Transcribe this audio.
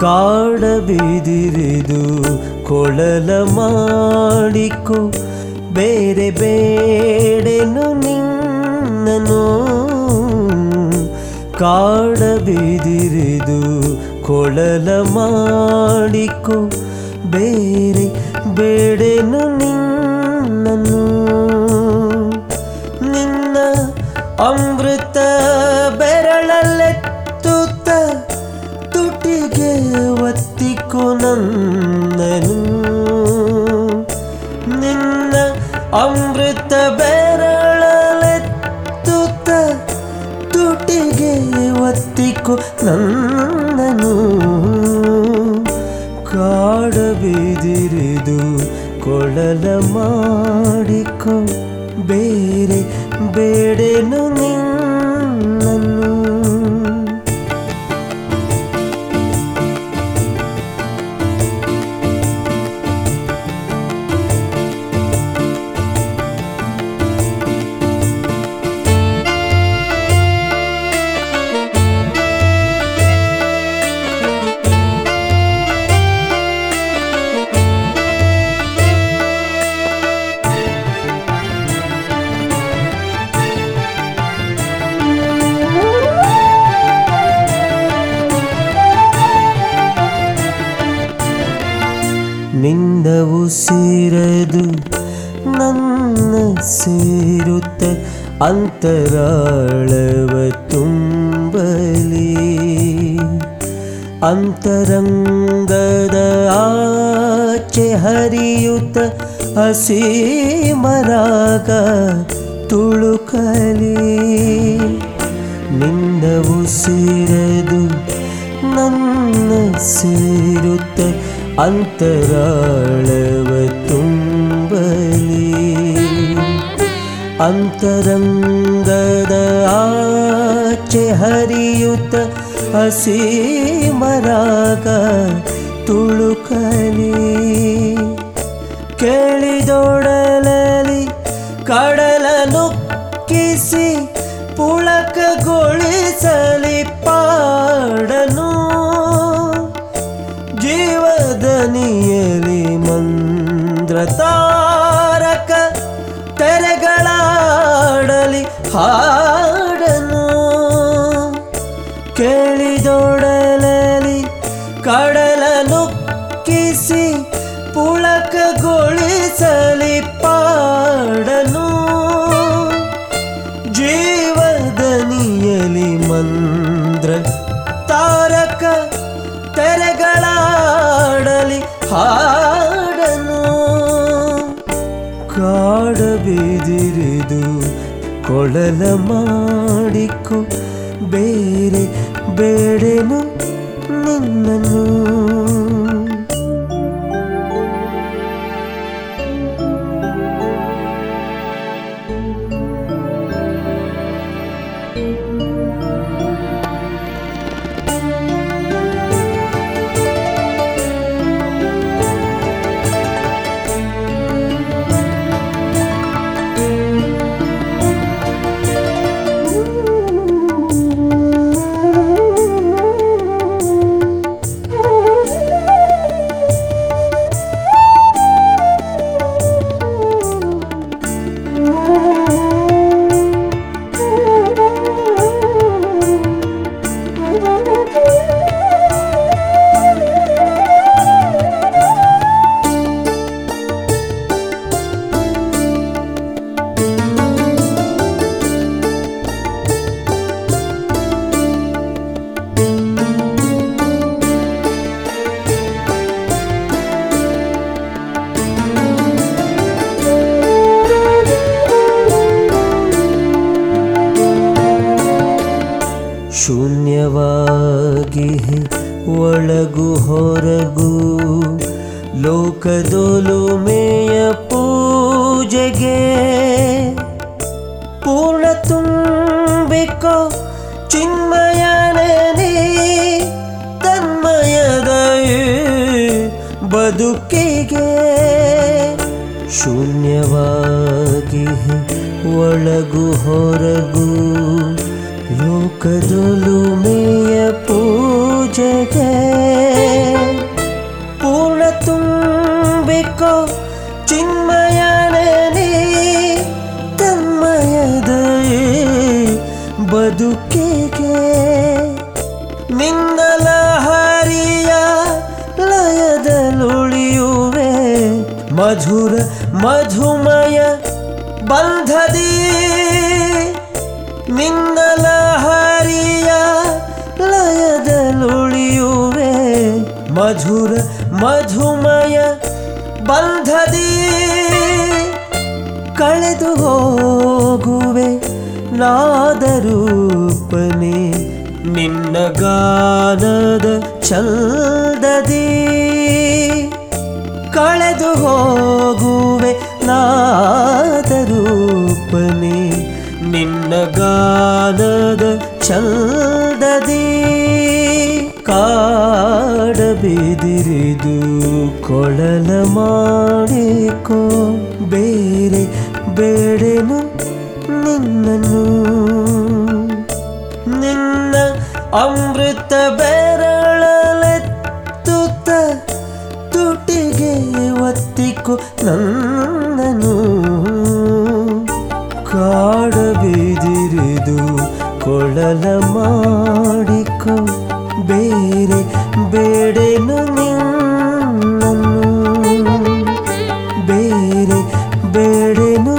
ಕಾಡ ಬಿದಿರಿದು ಕೊಳಲ ಮಾಡಿಕೊ ಬೇರೆ ಬೇಡೆನು ನಿನ್ನನು ಕಾಡ ಬಿದಿರಿದು ಕೊಳಲ ಮಾಡಿಕೊ ಬೇರೆ ಬೇಡೆನು ನಿನ್ನನು ನಿನ್ನ ಅಮೃತ ಬೆರಳಲ್ಲೆತ್ತುತ್ತ ತುಟಿಗೆ ಒತ್ತಿಕೊ ನನ್ನನು ನಿನ್ನ ಅಮೃತ ಬೆರಳಲೆತ್ತುತ್ತ ತುಟಿಗೆ ಒತ್ತಿಕೊ ನನ್ನನು ಕಾಡ ಬಿದಿರಿದು ಕೊಳಲ ಮಾಡಿಕೊ ಬೇರೆ ಬೇಡೆನು ನಿನ್ನನ್ನು ನಿಂದ ಉಸಿರದು ನನ್ನ ಸೇರುತ್ತ ಅಂತರಾಳವ ತುಂಬಲಿ ಅಂತರಂಗದ ಆಚೆ ಹರಿಯುತ್ತ ಹಸಿ ಮರಾಗ ತುಳುಕಲಿ ನಿಂದ ಉಸಿರದು ನನ್ನ ಸೇರುತ್ತ ಅಂತರಾಳವ ತುಂಬಲಿ ಅಂತರಂಗದ ಆಚೆ ಹರಿಯುತ್ತ ಹಸಿ ಮರಾಗ ತುಳುಕಲಿ ಕೇಳಿದೊಡಲಲಿ ಕಡಲ ನುಕ್ಕಿಸಿ ಪುಳಕಗೊಳಿಸಲಿ ಪಾಡನು ಜೀವದನಿಯಲಿ ಮಂದ್ರ ತಾರಕ ತೆರೆಗಳಾಡಲಿ ಹಾಡನು ಕೇಳಿದೊಡಲಲಿ ಕಡಲ ನುಕ್ಕಿಸಿ ಪುಳಕಗೊಳಿಸಲಿ ಪಾಡನು ಜೀವದನಿಯಲಿ ಮಂದ್ರ ತಾರಕ ತೆರೆಗಳಾಡಲಿ ಹಾಡನು ಕಾಡ ಬಿದಿರಿದು ಕೊಳಲ ಮಾಡಿಕೊ ಬೇರೆ ಬೇಡೆನು ನಿನ್ನನು ಶೂನ್ಯವಾಗಿ ಒಳಗು ಹೊರಗು ಲೋಕದೊಲುಮೆಯ ಪೂಜೆಗೆ ಪೂರ್ಣ ತುಂಬಿಕೋ ಚಿನ್ಮಯನೇ ನೀ ತನ್ಮಯದ ಈ ಬದುಕಿಗೆ ಶೂನ್ಯವಾಗಿ ಒಳಗು ಹೊರಗು ಲೋಕದೊಲುಮೆಯ ಪೂಜೆಗೆ ಬದುಕಿಗೆ ನಿನ್ನಲ ಹರಿಯ ಲಯದಲುಳಿಯುವೆ ಮಧುರ ಮಧುಮಯ ಬಂಧದಿ ನಿನ್ನಲ ಹರಿಯ ಲಯದಲುಳಿಯುವೆ ಮಧುರ ಮಧುಮಯ ಬಂಧದಿ ಕಳೆದು ಹೋಗುವೆ ನಾದರೂಪನೆ ನಿನ್ನ ಗಾನದ ಚಂದದಿ ಕಳೆದು ಹೋಗುವೆ ನಾದರೂಪನೆ ನಿನ್ನ ಗಾನದ ಚಂದದಿ ಕಾಡಬಿದಿರಿದು ಕೊಳಲ ಮಾಡಿಕೋ ಬೇರೆ ಬೇಡೆನು ನಿನ್ನನ್ನು ನಿನ್ನ ಅಮೃತ ಬೆರಳಲೆತ್ತುತ್ತ ತುಟಿಗೆ ಒತ್ತಿಕು ನನ್ನನು ಕಾಡಬಿದಿರಿದು ಕೊಳಲ ಮಾಡಿಕೊ ಬೇರೆ ಬೇಡೆನು ನಿನ್ನನ್ನು ಬೇರೆ ಬೇಡೆನು